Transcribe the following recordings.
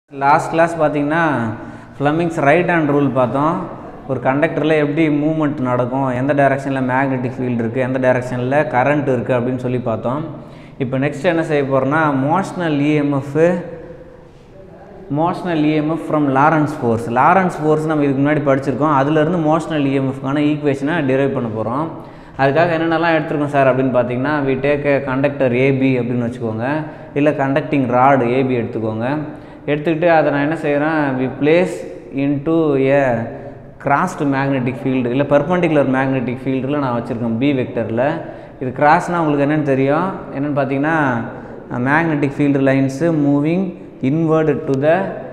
last class பார்த்தீங்கன்னா Fleming's right hand rule பார்த்தோம் ஒரு கண்டக்டரில் எப்படி மூவ்மெண்ட் நடக்கும் எந்த டைரெக்ஷனில் மேக்னெட்டிக் ஃபீல்டு இருக்குது எந்த டைரெக்ஷனில் கரண்ட் இருக்குது அப்படின்னு சொல்லி பார்த்தோம் இப்போ நெக்ஸ்ட் என்ன செய்ய போகிறோன்னா motional EMF motional EMF from Lorentz force Lorentz force நம்ம இதுக்கு முன்னாடி படிச்சிருக்கோம் அதுலேருந்து மோஷனல் இஎம்எஃப்க்கான ஈக்குவேஷனை டிரைவ் பண்ண போகிறோம் அதுக்காக என்னென்னலாம் எடுத்துருக்கோம் சார் அப்படின்னு பார்த்தீங்கன்னா வி டேக் கண்டக்டர் ஏபி அப்படின்னு வச்சுக்கோங்க இல்லை கண்டக்டிங் ராடு ஏபி எடுத்துக்கோங்க எடுத்துக்கிட்டு அதை நான் என்ன செய்கிறேன் we place into a crossed magnetic field இல்லை பர்பண்டிகுலர் மேக்னெட்டிக் ஃபீல்டில் நான் வச்சுருக்கேன் பி வெக்டரில் இது கிராஸ்னால் உங்களுக்கு என்னென்னு தெரியும் என்னென்னு பார்த்தீங்கன்னா magnetic field lines moving inward to the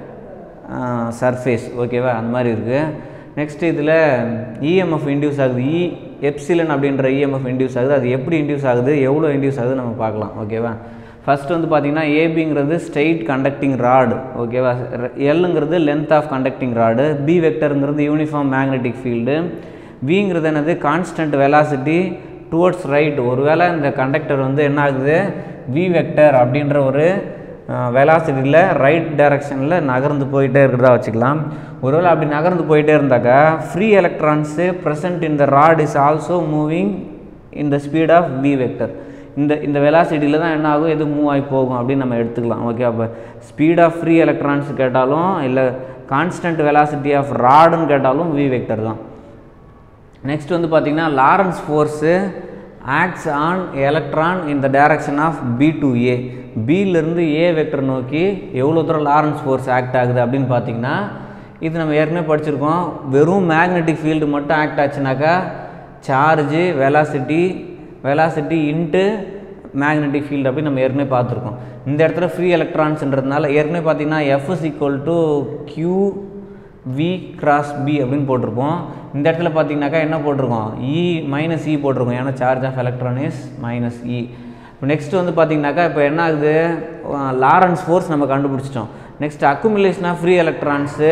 surface ஓகேவா அந்த மாதிரி இருக்குது நெக்ஸ்ட் இதில் இஎம்எஃப் இன்டியூஸ் ஆகுது இ எப்சிலன் அப்படின்ற இஎம்எஃப் இன்டியூஸ் ஆகுது அது எப்படி இன்டியூஸ் ஆகுது எவ்வளோ இன்டியூஸ் ஆகுது நம்ம பார்க்கலாம் ஓகேவா ஃபஸ்ட் வந்து பார்த்திங்கன்னா ஏபிங்கிறது ஸ்ட்ரெயிட் கண்டக்டிங் ராடு ஓகேவா எல்லுங்கிறது length of conducting rod B வெக்டருங்கிறது யூனிஃபார்ம் மேக்னெட்டிக் ஃபீல்டு விங்கிறது என்னது கான்ஸ்டன்ட் வெலாசிட்டி டுவர்ட்ஸ் ரைட் ஒருவேளை இந்த கண்டக்டர் வந்து என்ன ஆகுது வி வெக்டர் அப்படின்ற ஒரு வெலாசிட்டியில் ரைட் டைரக்ஷனில் நகர்ந்து போயிட்டே இருக்கிறதா வச்சுக்கலாம் ஒருவேளை அப்படி நகர்ந்து போயிட்டே இருந்தாக்கா free electrons present in the rod is also moving in the speed of V vector இந்த இந்த வெலாசிட்டியில் தான் என்ன ஆகும் எது மூவ் ஆகி போகும் அப்படின்னு நம்ம எடுத்துக்கலாம் ஓகே அப்போ ஸ்பீட் ஆஃப் ஃப்ரீ எலக்ட்ரான்ஸ் கேட்டாலும் இல்லை கான்ஸ்டன்ட் வெலாசிட்டி ஆஃப் ராடுன்னு கேட்டாலும் வி வெக்டர் தான் நெக்ஸ்ட் வந்து பார்த்திங்கன்னா Lorentz force acts on electron in the direction of B to A பியிலேருந்து ஏ வெக்டர் நோக்கி எவ்வளோ தூரம் லாரன்ஸ் ஃபோர்ஸ் ஆக்ட் ஆகுது அப்படின்னு பார்த்தீங்கன்னா இது நம்ம ஏற்கனவே படிச்சிருக்கோம் வெறும் மேக்னெட்டிக் ஃபீல்டு மட்டும் ஆக்ட் ஆச்சுனாக்கா charge velocity velocity into magnetic field அப்படின்னு நம்ம ஏற்கனவே பார்த்துருக்கோம் இந்த இடத்துல ஃப்ரீ எலக்ட்ரான்ஸ்ன்றதுனால ஏற்கனவே பார்த்தீங்கன்னா F is equal to Q V cross B அப்படின்னு போட்டிருப்போம் இந்த இடத்துல பார்த்தீங்கன்னாக்கா என்ன போட்டிருக்கோம் இ மைனஸ் இ போட்டிருக்கோம் ஏன்னா charge of electron is minus E இப்போ நெக்ஸ்ட் வந்து பார்த்தீங்கன்னாக்கா இப்போ என்ன ஆகுது லாரன்ஸ் ஃபோர்ஸ் நம்ம கண்டுபிடிச்சிட்டோம் next accumulation of free electrons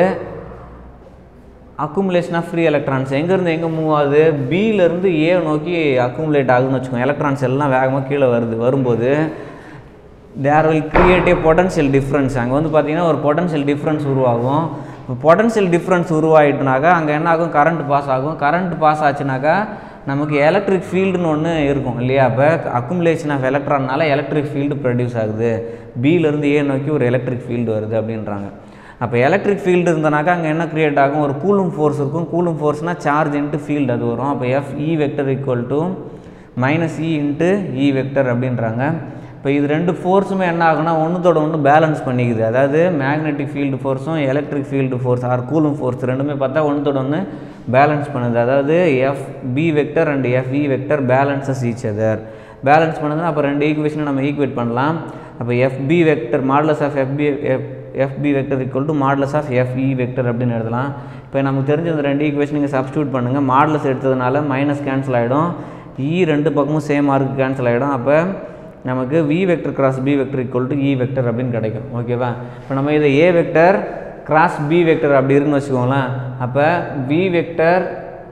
accumulation of free electrons எங்கேருந்து எங்கே மூவ் ஆகுது பியிலேருந்து ஏ நோக்கி அக்குமுலேட் ஆகுதுன்னு வச்சுக்கோங்க எலக்ட்ரான்ஸ் எல்லாம் வேகமாக கீழே வருது வரும்போது there will create a potential difference அங்கே வந்து பார்த்தீங்கன்னா ஒரு பொட்டன்ஷியல் டிஃப்ரென்ஸ் உருவாகும் இப்போ பொட்டன்ஷியல் டிஃப்ரென்ஸ் உருவாயிட்டுனாக்கா அங்கே என்ன ஆகும் கரண்ட் பாஸ் ஆகும் கரண்ட் பாஸ் ஆச்சுனாக்கா நமக்கு எலக்ட்ரிக் ஃபீல்டுன்னு ஒன்று இருக்கும் இல்லையா அப்போ அக்குமுலேஷன் ஆஃப் எலக்ட்ரான்னால எலக்ட்ரிக் ஃபீல்டு ப்ரொடியூஸ் ஆகுது பியிலேருந்து ஏ நோக்கி ஒரு எலக்ட்ரிக் ஃபீல்டு வருது அப்படின்றாங்க அப்போ எலக்ட்ரிக் ஃபீல்டு இருந்தனாக்கா அங்கே என்ன க்ரியேட் ஆகும் ஒரு கூலும் ஃபோர்ஸ் இருக்கும் கூலும் ஃபோர்ஸ்னால் சார்ஜ் இன்ட்டு ஃபீல்டு அது வரும் அப்போ F E vector equal to minus E into E vector அப்படின்றாங்க இப்போ இது ரெண்டு ஃபோர்ஸுமே என்ன ஆகுனா ஒன்றுத்தோட ஒன்று பேலன்ஸ் பண்ணிக்குது அதாவது மேக்னெட்டிக் ஃபீல்டு ஃபோர்ஸும் electric field force or Coulomb force ரெண்டுமே பார்த்தா ஒன்றுத்தோட ஒன்று பேலன்ஸ் பண்ணுது அதாவது F B vector and F E vector balances each other balance பண்ணுதுன்னா அப்போ ரெண்டு ஈக்குவேஷனை நம்ம ஈக்குவேட் பண்ணலாம் அப்போ F B vector modulus of F B F F B vector equal to modulus of F E vector அப்படின்னு எழுதலாம் இப்போ நமக்கு தெரிஞ்ச இந்த ரெண்டு ஈக்குவேஷன் நீங்கள் சப்ஸ்டியூட் பண்ணுங்கள் மாடலஸ் எடுத்ததுனால மைனஸ் கேன்சல் ஆகிடும் இ ரெண்டு பக்கமும் சேம் மார்க் கேன்சல் ஆகிடும் அப்போ நமக்கு V vector cross B vector equal to E vector அப்படின்னு கிடைக்கும் ஓகேவா இப்போ நம்ம இதை A vector cross B vector அப்படி இருக்குன்னு வச்சுக்கோங்களேன் அப்போ V vector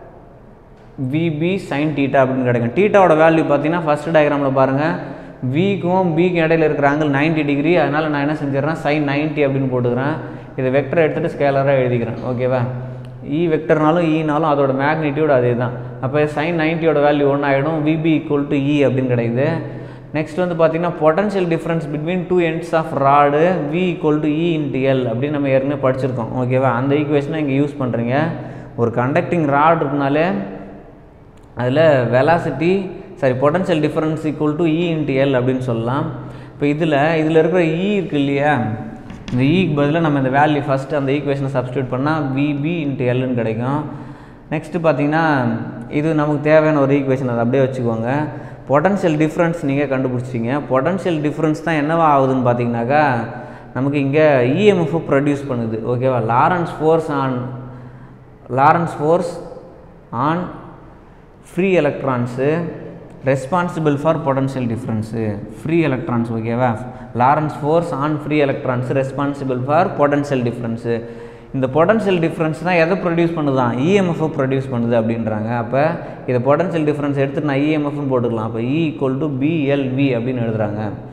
V B sine theta அப்படின்னு கிடைக்கும் டீட்டாவோட வேல்யூ பார்த்தீங்கன்னா ஃபஸ்ட் டயக்ராமில் பாருங்கள் விக்கும் பிக்கும் இடையில இருக்கிற ஆங்கிள் நைன்ட்டி டிகிரி அதனால் நான் என்ன செஞ்சிடறேன் சைன் நைன்ட்டி அப்படின்னு போட்டுக்கிறேன் இதை வெக்டர் எடுத்துகிட்டு ஸ்கேலராக எழுதிக்கிறேன் ஓகேவா இ வெக்டர்னாலும் ஈனாலும் அதோட மேக்னிடியூட் அதே தான் அப்போ சைன் நைன்ட்டியோட வேல்யூ ஒன்று ஆகிடும் விபி ஈக்குவல் டு இ அப்படின்னு கிடைக்குது நெக்ஸ்ட் வந்து பார்த்திங்கன்னா potential difference between two ends of rod V equal to E into L அப்படின்னு நம்ம ஏற்கனவே படிச்சிருக்கோம் ஓகேவா அந்த ஈக்குவேஷனை இங்கே யூஸ் பண்ணுறீங்க ஒரு கண்டக்டிங் ராடு இருக்குனாலே அதில் velocity sorry potential difference equal to E into L அப்படின்னு சொல்லலாம் இப்போ இதில் இதில் இருக்கிற இ இருக்கு இல்லையா இந்த இக்கு பதிலாக நம்ம இந்த வேல்யூ ஃபஸ்ட்டு அந்த ஈக்குவேஷனை சப்ஸ்டியூட் பண்ணால் விபி இன்ட்டு எல்லுன்னு கிடைக்கும் நெக்ஸ்ட்டு பார்த்தீங்கன்னா இது நமக்கு தேவையான ஒரு ஈக்குவேஷன் அதை அப்படியே வச்சுக்கோங்க பொட்டன்ஷியல் டிஃப்ரென்ஸ் நீங்கள் கண்டுபிடிச்சிங்க பொட்டன்ஷியல் டிஃப்ரென்ஸ் தான் என்னவா ஆகுதுன்னு பார்த்தீங்கன்னாக்கா நமக்கு இங்கே இஎம்எஃப் ப்ரொடியூஸ் பண்ணுது ஓகேவா Lorentz force on Lorentz force on free electrons responsible for potential difference free electrons ஓகேவா Lorentz force on free electrons responsible for potential difference இந்த பொட்டன்ஷியல் டிஃப்ரென்ஸ் தான் எதை ப்ரொடியூஸ் பண்ணுதான் இஎம்எஃப் ப்ரொடியூஸ் பண்ணுது அப்படின்றாங்க அப்போ இதை பொட்டன்ஷியல் டிஃப்ரென்ஸ் எடுத்து நான் இஎம்எஃப்னு போட்டுக்கலாம் அப்போ இ ஈக்குவல் டு பிஎல்வி அப்படின்னு எழுதுறாங்க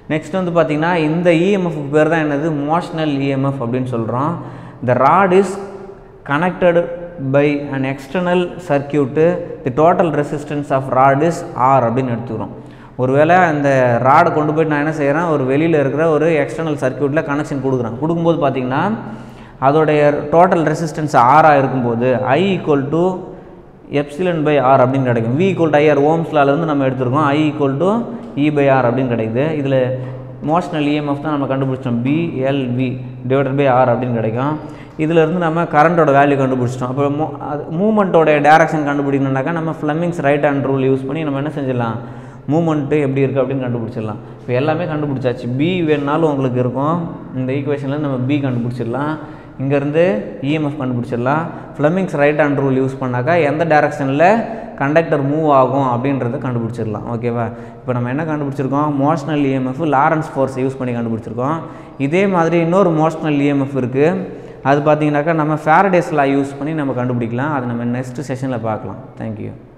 நெக்ஸ்ட் வந்து பார்த்திங்கன்னா இந்த இஎம்எஃப் பேர் தான் என்னது மோஷனல் இஎம்எஃப் அப்படின்னு சொல்கிறோம் the rod is connected by an external circuit the total resistance of rod is R அப்படின்னு எடுத்துக்கிறோம் ஒருவேளை அந்த ராடை கொண்டு போயிட்டு நான் என்ன செய்கிறேன் ஒரு வெளியில் இருக்கிற ஒரு எக்ஸ்டர்னல் சர்க்கியூட்டில் கனெக்ஷன் கொடுக்குறேன் கொடுக்கும்போது பார்த்தீங்கன்னா அதோடைய டோட்டல் ரெசிஸ்டன்ஸ் ஆராக இருக்கும்போது I equal to epsilon by R அப்படின்னு கிடைக்கும் வி ஈக்குவல் டு ஐஆர் ஓம்ஸ்லாலேருந்து நம்ம எடுத்திருக்கோம் I equal to E by R அப்படின்னு கிடைக்குது இதில் மோஷனல் இஎம்எஃப் தான் நம்ம கண்டுபிடிச்சிட்டோம் பிஎல்வி டிவைடட் பை ஆர் அப்படின்னு கிடைக்கும் இதிலிருந்து நம்ம கரண்ட்டோட வேல்யூ கண்டுபிடிச்சிட்டோம் அப்போ மூ அது மூமெண்ட்டோட டேரக்ஷன் கண்டுபிடிக்கணுன்னாக்கா நம்ம Fleming's right hand rule use பண்ணி நம்ம என்ன செஞ்சிடலாம் மூமெண்ட்டு எப்படி இருக்குது அப்படின்னு கண்டுபிடிச்சிடலாம் இப்போ எல்லாமே கண்டுபிடிச்சாச்சு பி வேணுனாலும் உங்களுக்கு இருக்கும் இந்த ஈக்குவேஷனில் நம்ம பி கண்டுபிடிச்சிடலாம் இங்கேருந்து இஎம்எஃப் கண்டுபிடிச்சிடலாம் Fleming's right hand rule use பண்ணாக்கா எந்த டேரக்ஷனில் கண்டக்டர் மூவ் ஆகும் அப்படின்றத கண்டுபிடிச்சிடலாம் ஓகேவா இப்போ நம்ம என்ன கண்டுபிடிச்சிருக்கோம் மோஷனல் இஎம்எஃப் லாரன்ஸ் ஃபோர்ஸை யூஸ் பண்ணி கண்டுபிடிச்சிருக்கோம் இதே மாதிரி இன்னொரு மோஷனல் இஎம்எஃப் இருக்குது அது பார்த்தீங்கன்னாக்கா நம்ம ஃபேரடேஸ் லா யூஸ் பண்ணி நம்ம கண்டுபிடிக்கலாம் அதை நம்ம நெக்ஸ்ட் செஷனில் பார்க்கலாம் தேங்க்யூ